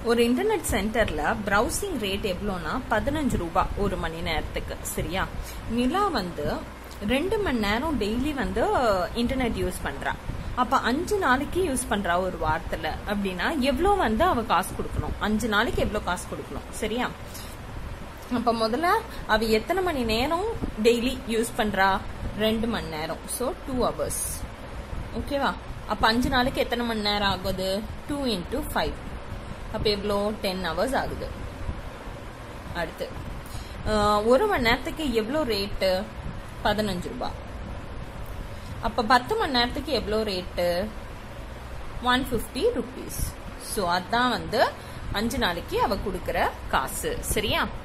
ஒரு இன்டர்நெட் சென்டர்ல browsing rate எவ்வளோனா பதினஞ்சு ரூபாய் ஒரு மணி நேரத்துக்கு சரியா நிலா வந்து ரெண்டு மணி நேரம் டெய்லி வந்து இன்டர்நெட் யூஸ் பண்றா அப்ப அஞ்சு நாளைக்கு யூஸ் பண்றா ஒரு வாரத்துல அப்படின்னா எவ்வளோ வந்து அவ காசு கொடுக்கணும் அஞ்சு நாளைக்கு எவ்வளோ காசு கொடுக்கணும் சரியா அப்ப முதல்ல அவ எத்தனை மணி நேரம் டெய்லி யூஸ் பண்றா ரெண்டு மணி நேரம் ஸோ டூ ஹவர்ஸ் ஓகேவா அப்ப அஞ்சு நாளைக்கு எத்தனை மணி நேரம் ஆகுது டூ இன்டூ ஃபைவ் அப்ப எவ்வளோ டென் ஹவர்ஸ் ஆகுது அடுத்து அஹ், ஒரு மணி நேரத்துக்கு எவ்வளோ ரேட்டு பதினஞ்சு ரூபாய் அப்ப பத்து மணி நேரத்துக்கு எவ்வளோ rate one fifty rupees so அதான் வந்து அஞ்சு நாளைக்கு அவ கொடுக்குற காசு சரியா